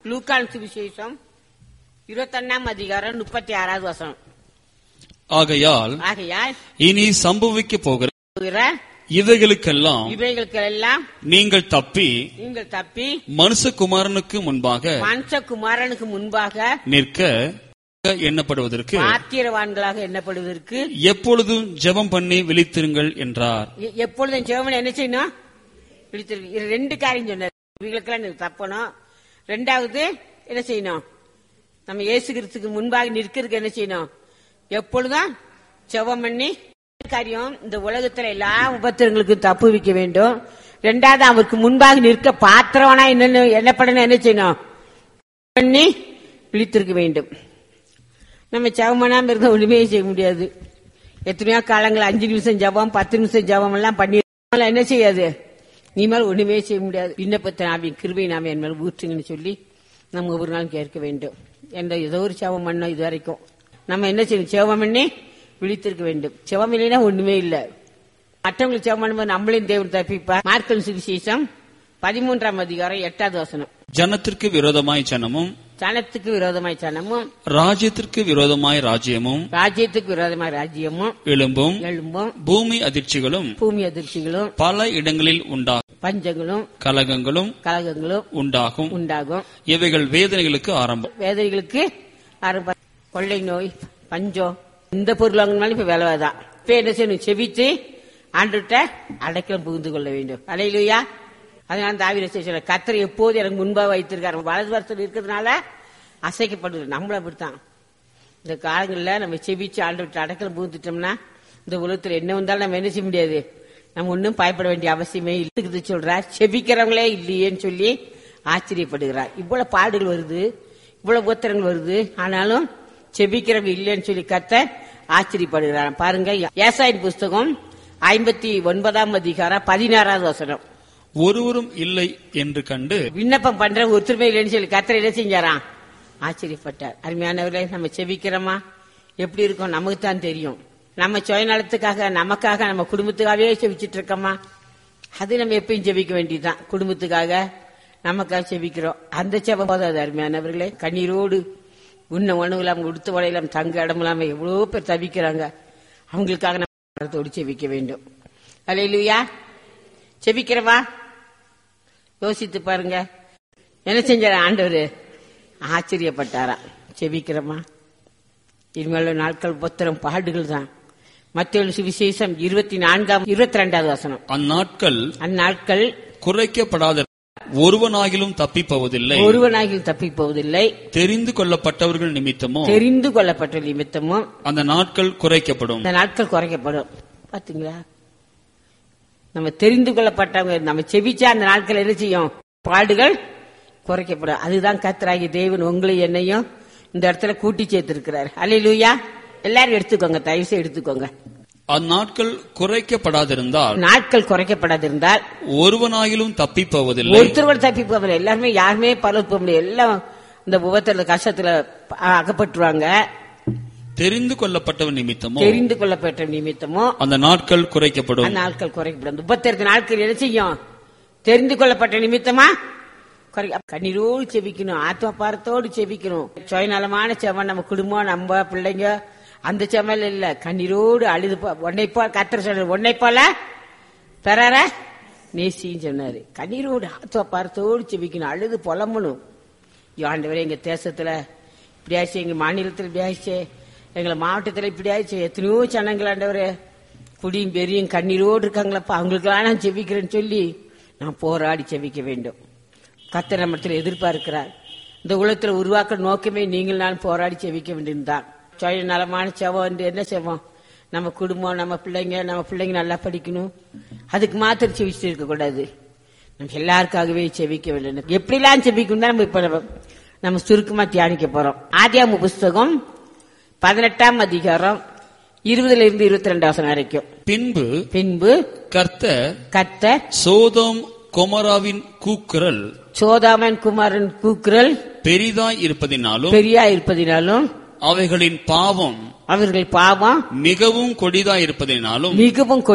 லூக்கான் சுவிசேஷம் இருபத்தொன்னாம் அதிகாரம் முப்பத்தி ஆறாவது வசனம் ஆகையால் ஆகையால் இனி சம்பவிக்க போகிற போகிற இவைகளுக்கெல்லாம் இவைகளுக்கெல்லாம் நீங்கள் தப்பி நீங்கள் தப்பி மனுஷகுமாரனுக்கு முன்பாக மனுஷகுமாரனுக்கு முன்பாக நிற்க எண்ணப்படுவதற்கு பாத்திரவான்களாக எண்ணப்படுவதற்கு எப்பொழுதும் ஜெபம் பண்ணி விழித்திருங்கள் என்றார் எ- எப்பொழுதும் ஜெபம் என்ன செய்யணும் பிடித்திருக்கு இது ரெண்டு காரியம் சொன்னார் இவங்களுக்கெல்லாம் நீங்க தப்பணும் ரெண்டாவது என்ன செய்யணும் நம்ம இயேசுகிறதுக்கு முன்பாக நிற்கிறதுக்கு என்ன செய்யணும் எப்பொழுதும் ஜெபம் பண்ணி காரியம் இந்த உலகத்துல எல்லா உபத்திரங்களுக்கும் தப்பு வைக்க வேண்டும் ரெண்டாவது அவருக்கு முன்பாக நிற்க பாத்திரவனா என்னன்னு என்னப்படணும் என்ன செய்யணும் பண்ணி விழித்திருக்க வேண்டும் நம்ம ஜெபம் பண்ணாம இருந்தா ஒண்ணுமே செய்ய முடியாது எத்தனையோ காலங்கள் அஞ்சு நிமிஷம் ஜெபம் பத்து நிமிஷம் ஜெபம் எல்லாம் பண்ணி அதெல்லாம் என்ன செய்யாது நீ மேல ஒண்ணுமே செய்ய முடியாது விண்ணப்பத்தை நாவின் கிருபை நாம என் மேல ஊற்றுங்கன்னு சொல்லி நம்ம ஒவ்வொரு நாளும் கேட்க வேண்டும் என்ற ஏதோ ஒரு ஜெபம் பண்ணோம் இது வரைக்கும் நம்ம என்ன செய்யணும் ஜெபம் பண்ணி விழித்திருக்க வேண்டும் ஜெபம் இல்லைன்னா ஒண்ணுமே இல்லை மற்றவங்களுக்கு ஜெபம் பண்ணும்போது நம்மளையும் தேவன் தப்பிப்பா மார்க்கல் சுவிசேஷம் பதிமூன்றாம் அதிகாரம் எட்டாவது வசனம் ஜனத்திற்கு விரோதமாய் ஜனமும் சனத்துக்கு விரோதமாய் சனமும் ராஜ்யத்திற்கு விரோதமாய் ராஜ்யமும் ராஜ்யத்துக்கு விரோதமாய் ராஜ்யமும் எழும்பும் எழும்பும் பூமி அதிர்ச்சிகளும் பூமி அதிர்ச்சிகளும் பல இடங்களில் உண்டாகும் பஞ்சங்களும் கலகங்களும் கலகங்களும் உண்டாகும் உண்டாகும் இவைகள் வேதனைகளுக்கு ஆரம்பம் வேதனைகளுக்கு ஆரம்ப கொள்ளை நோய் பஞ்சம் இந்த பொருள் வாங்கினாலும் இப்ப விலைவாதான் இப்ப என்ன செய்யணும் செவித்து ஆண்டுகிட்ட அடைக்கலம் புகுந்து கொள்ள வேண்டும் அலையிலுயா அதனால தாவிர சொல்ல கத்தரை எப்போது எனக்கு முன்பாக வைத்திருக்காரு வலது வருஷத்தில் இருக்கிறதுனால அசைக்கப்படுது நம்மளும் அப்படித்தான் இந்த காலங்களில் நம்ம செவிச்சு ஆண்டு அடைக்கலம் புகுந்துட்டோம்னா இந்த உலகத்தில் என்ன வந்தாலும் நம்ம என்ன செய்ய முடியாது நம்ம ஒன்றும் பயப்பட வேண்டிய அவசியமே இல்லை சொல்றார் செபிக்கிறவங்களே இல்லையேன்னு சொல்லி ஆச்சரியப்படுகிறார் இவ்வளவு பாடுகள் வருது இவ்வளவு உத்தரங்கள் வருது ஆனாலும் செபிக்கிறவங்க இல்லைன்னு சொல்லி கத்த ஆச்சரியப்படுகிறார் பாருங்க ஏசாயின் புஸ்தகம் ஐம்பத்தி ஒன்பதாம் அதிகாரம் பதினாறாவது வசனம் ஒருவரும் இல்லை என்று கண்டு விண்ணப்பம் பண்ற ஒத்துமை இல்லைன்னு சொல்லி கத்தரை என்ன செஞ்சாராம் ஆச்சரியப்பட்டார் அருமையானவர்களே நம்ம செபிக்கிறோமா எப்படி இருக்கோம் நமக்கு தான் தெரியும் நம்ம சுயநலத்துக்காக நமக்காக நம்ம குடும்பத்துக்காகவே செபிச்சிட்டு இருக்கோமா அது நம்ம எப்பயும் செபிக்க வேண்டியதுதான் குடும்பத்துக்காக நமக்காக செபிக்கிறோம் அந்த செபம் போதாது அருமையானவர்களே கண்ணீரோடு உண்ண உணவு இல்லாம உடுத்த உடையிலாம் தங்க இடம் இல்லாம எவ்வளவு பேர் தவிக்கிறாங்க அவங்களுக்காக நம்ம மனத்தோடு செபிக்க வேண்டும் அலையிலுயா செபிக்கிறவா யோசித்து பாருங்க என்ன செஞ்சார் ஆண்டவர் ஆச்சரியப்பட்டாரா செபிக்கிறோமா இனிமேல் நாட்கள் புத்திரம் பாடுகள் தான் மத்திய சுவிசேஷம் இருபத்தி நான்காம் இருபத்தி ரெண்டாவது வசனம் அந்நாட்கள் அந்நாட்கள் குறைக்கப்படாத ஒருவனாகிலும் தப்பிப்போவதில்லை ஒருவனாகி தப்பி போவதில்லை தெரிந்து கொள்ளப்பட்டவர்கள் நிமித்தமோ தெரிந்து கொள்ளப்பட்ட நிமித்தமும் அந்த நாட்கள் குறைக்கப்படும் இந்த நாட்கள் குறைக்கப்படும் பாத்தீங்களா நம்ம தெரிந்து கொள்ளப்பட்டவங்க நம்ம செபிச்சா அந்த நாட்கள் என்ன செய்யும் பாடுகள் குறைக்கப்படும் அதுதான் கத்தராகி தேவன் உங்களை என்னையும் இந்த இடத்துல கூட்டி சேர்த்திருக்கிறார் அல்லேலூயா எல்லாரும் எடுத்துக்கோங்க தயவு செய்து எடுத்துக்கோங்க அந்நாட்கள் குறைக்கப்படாதிருந்தால் நாட்கள் குறைக்கப்படாதிருந்தால் ஒருவனாகிலும் தப்பிப்போவதில்லை ஒருத்தர் தப்பி போகல எல்லாருமே யாருமே பரவ போக முடியாது எல்லாம் இந்த உபத்திர கஷ்டத்துல அ- அகப்பட்டுருவாங்க தெரிந்து கொள்ளப்பட்டவன் நிமித்தமோ தெரிந்து கொள்ளப்பட்ட நிமித்தமும் அந்த நாட்கள் குறைக்கப்படும் அந்த நாட்கள் குறைக்கப்படும் முப்பத்தி நாட்கள் என்ன செய்யும் தெரிந்து கொள்ளப்பட்ட நிமித்தமா குறை கண்ணீரோடு செபிக்கணும் ஆத்ம பாரத்தோடு செபிக்கணும் சுயநலமான செவன் நம்ம குடும்பம் நம்ம பிள்ளைங்க அந்த செவல் இல்ல கண்ணீரோடு அழுது போ- உன்னை போ கத்திர சொல்ற உன்னை போல பெறார நேசின்னு சொன்னாரு கண்ணீரோடு ஆத்ம பாரத்தோடு செபிக்கணும் அழுது புலம்பணும் ஆண்டவரே எங்க தேசத்துல இப்படியாச்சு எங்க மாநிலத்தில் இப்படியாச்சு எங்களை மாவட்டத்தில் இப்படியாச்சு எத்தனையோ ஜனங்கள் ஆண்டவரே குடியும் பெரியும் கண்ணீரோடு இருக்காங்களப்பா அவங்களுக்கெல்லாம் நான் செபிக்கிறேன்னு சொல்லி நான் போராடி செபிக்க வேண்டும் கத்தர் நம்மத்தில் எதிர்பார்க்கிறார் இந்த உலகத்தில் உருவாக்க நோக்கமே நீங்கள் நான் போராடி செபிக்க வேண்டியதுதான் சுய நலமான செவம் என்று என்ன செவம் நம்ம குடும்பம் நம்ம பிள்ளைங்க நம்ம பிள்ளைங்க நல்லா படிக்கணும் அதுக்கு மாத்திரம் செவிச்சுட்டு இருக்கக்கூடாது நம்ம எல்லாருக்காகவே செபிக்க வேண்டும் எப்படிலாம் செபிக்கணும் தான் நம்ம இப்ப நம்ம- நம்ம சுருக்கமா தியானிக்க போறோம் ஆதியாம புஸ்தகம் பதினெட்டாம் அதிகாரம் இருபதுல இருந்து இருபத்தி ரெண்டு வசனம் வரைக்கும் பின்பு பின்பு கர்த்தர் கர்த்தர் சோதோம் கொமராவின் கூக்குரல் சோதாமன் குமாரன் கூக்குரல் பெரிதாய் இருப்பதினாலும் பெரியா இருப்பதினாலும் அவைகளின் பாவம் அவர்கள் பாவம் மிகவும் கொடிதாய் இருப்பதினாலும் மிகவும்